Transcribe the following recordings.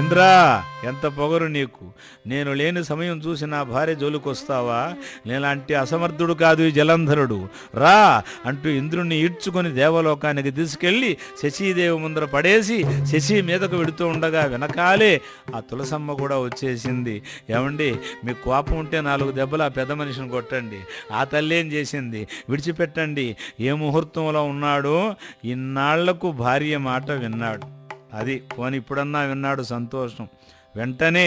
ఇంద్ర ఎంత పొగరు నీకు నేను లేని సమయం చూసి నా భార్య జోలికొస్తావా నేలాంటి అసమర్థుడు కాదు ఈ జలంధరుడు రా అంటూ ఇంద్రుణ్ణి ఈడ్చుకొని దేవలోకానికి తీసుకెళ్లి శశీదేవి ముందర పడేసి శశి మీదకు వెడుతూ ఉండగా వెనకాలే ఆ తులసమ్మ కూడా వచ్చేసింది ఏమండి మీకు కోపం ఉంటే నాలుగు దెబ్బలు ఆ పెద్ద మనిషిని కొట్టండి ఆ తల్లి ఏం చేసింది విడిచిపెట్టండి ఏ ముహూర్తంలో ఉన్నాడో ఇన్నాళ్లకు భార్య మాట విన్నాడు అది పోని ఇప్పుడన్నా విన్నాడు సంతోషం వెంటనే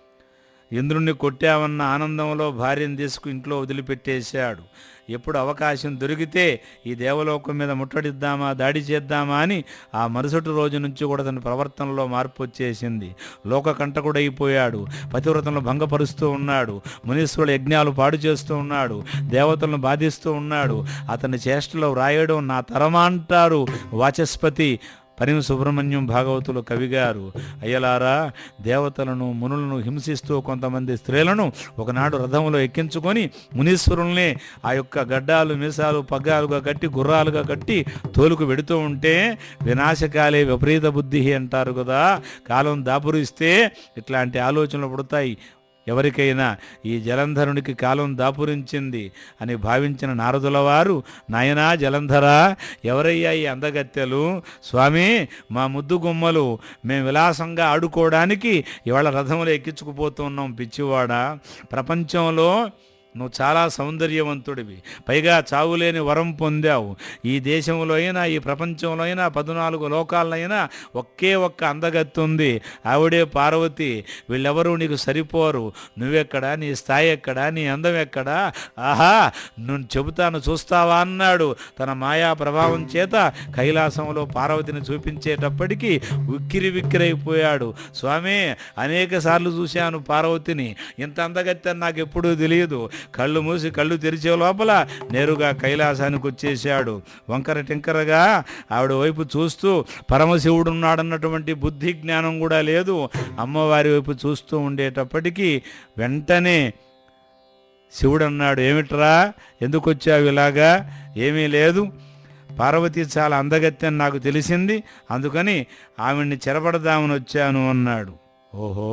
ఇంద్రుణ్ణి కొట్టామన్న ఆనందంలో భార్యను తీసుకు ఇంట్లో వదిలిపెట్టేశాడు ఎప్పుడు అవకాశం దొరికితే ఈ దేవలోకం మీద ముట్టడిద్దామా దాడి చేద్దామా అని ఆ మరుసటి రోజు నుంచి కూడా తన ప్రవర్తనలో మార్పు వచ్చేసింది లోక కంటకుడైపోయాడు పతివ్రతలను భంగపరుస్తూ ఉన్నాడు మునీశ్వరుడు యజ్ఞాలు పాడు చేస్తూ ఉన్నాడు దేవతలను బాధిస్తూ ఉన్నాడు అతని చేష్టలో వ్రాయడం నా తరమా అంటారు వాచస్పతి పరిమ సుబ్రహ్మణ్యం భాగవతులు కవిగారు అయ్యలారా దేవతలను మునులను హింసిస్తూ కొంతమంది స్త్రీలను ఒకనాడు రథంలో ఎక్కించుకొని మునీశ్వరుల్ని ఆ యొక్క గడ్డాలు మీసాలు పగ్గాలుగా కట్టి గుర్రాలుగా కట్టి తోలుకు వెడుతూ ఉంటే వినాశకాలే విపరీత బుద్ధి అంటారు కదా కాలం దాపురిస్తే ఇట్లాంటి ఆలోచనలు పుడతాయి ఎవరికైనా ఈ జలంధరునికి కాలం దాపురించింది అని భావించిన నారదుల వారు నాయనా జలంధరా ఎవరయ్యా ఈ అందగత్తెలు స్వామి మా ముద్దు గుమ్మలు మేము విలాసంగా ఆడుకోవడానికి ఇవాళ రథంలో ఎక్కించుకుపోతున్నాం పిచ్చివాడా ప్రపంచంలో నువ్వు చాలా సౌందర్యవంతుడివి పైగా చావులేని వరం పొందావు ఈ దేశంలో అయినా ఈ ప్రపంచంలో అయినా పద్నాలుగు లోకాలైనా ఒకే ఒక్క అందగత్తి ఉంది ఆవిడే పార్వతి వీళ్ళెవరూ నీకు సరిపోరు నువ్వెక్కడా నీ స్థాయి ఎక్కడా నీ అందం ఎక్కడా ఆహా నువ్వు చెబుతాను చూస్తావా అన్నాడు తన మాయా ప్రభావం చేత కైలాసంలో పార్వతిని చూపించేటప్పటికీ ఉక్కిరి విక్కిరైపోయాడు స్వామి అనేక సార్లు చూశాను పార్వతిని ఇంత అందగత్తే నాకు ఎప్పుడూ తెలియదు కళ్ళు మూసి కళ్ళు తెరిచే లోపల నేరుగా కైలాసానికి వచ్చేసాడు వంకర టింకరగా ఆవిడ వైపు చూస్తూ పరమశివుడు ఉన్నాడన్నటువంటి బుద్ధి జ్ఞానం కూడా లేదు అమ్మవారి వైపు చూస్తూ ఉండేటప్పటికీ వెంటనే శివుడు అన్నాడు ఏమిట్రా ఎందుకు వచ్చావు ఇలాగా ఏమీ లేదు పార్వతి చాలా అందగత్తి అని నాకు తెలిసింది అందుకని ఆవిడ్ని చెరపడదామని వచ్చాను అన్నాడు ఓహో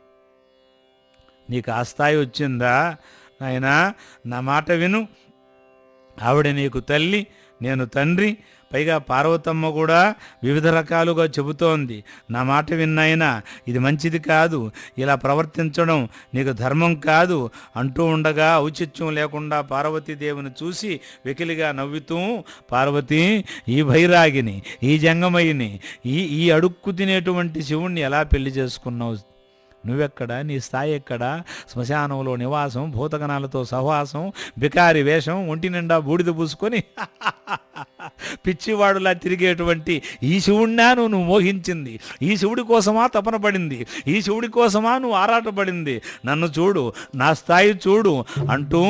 నీకు ఆ స్థాయి వచ్చిందా నాయనా నా మాట విను ఆవిడ నీకు తల్లి నేను తండ్రి పైగా పార్వతమ్మ కూడా వివిధ రకాలుగా చెబుతోంది నా మాట విన్నాయినా ఇది మంచిది కాదు ఇలా ప్రవర్తించడం నీకు ధర్మం కాదు అంటూ ఉండగా ఔచిత్యం లేకుండా పార్వతీదేవిని చూసి వెకిలిగా నవ్వుతూ పార్వతి ఈ భైరాగిని ఈ జంగమయ్యని ఈ ఈ అడుక్కు తినేటువంటి శివుణ్ణి ఎలా పెళ్లి చేసుకున్నావు నువ్వెక్కడ నీ స్థాయి ఎక్కడ శ్మశానంలో నివాసం భూతగణాలతో సహవాసం బికారి వేషం ఒంటి నిండా బూడిద పూసుకొని పిచ్చివాడులా తిరిగేటువంటి ఈ శివుణ్ణా నువ్వు నువ్వు మోహించింది ఈ శివుడి కోసమా తపన పడింది ఈ శివుడి కోసమా నువ్వు ఆరాటపడింది నన్ను చూడు నా స్థాయి చూడు అంటూ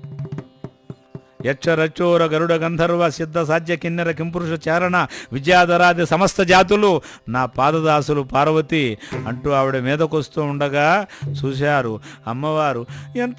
యక్ష రచోర గరుడ గంధర్వ సిద్ధ సాధ్య కిన్నెర కింపురుష చారణ విద్యాధరాది సమస్త జాతులు నా పాదదాసులు పార్వతి అంటూ ఆవిడ మీదకొస్తూ ఉండగా చూశారు అమ్మవారు ఎంత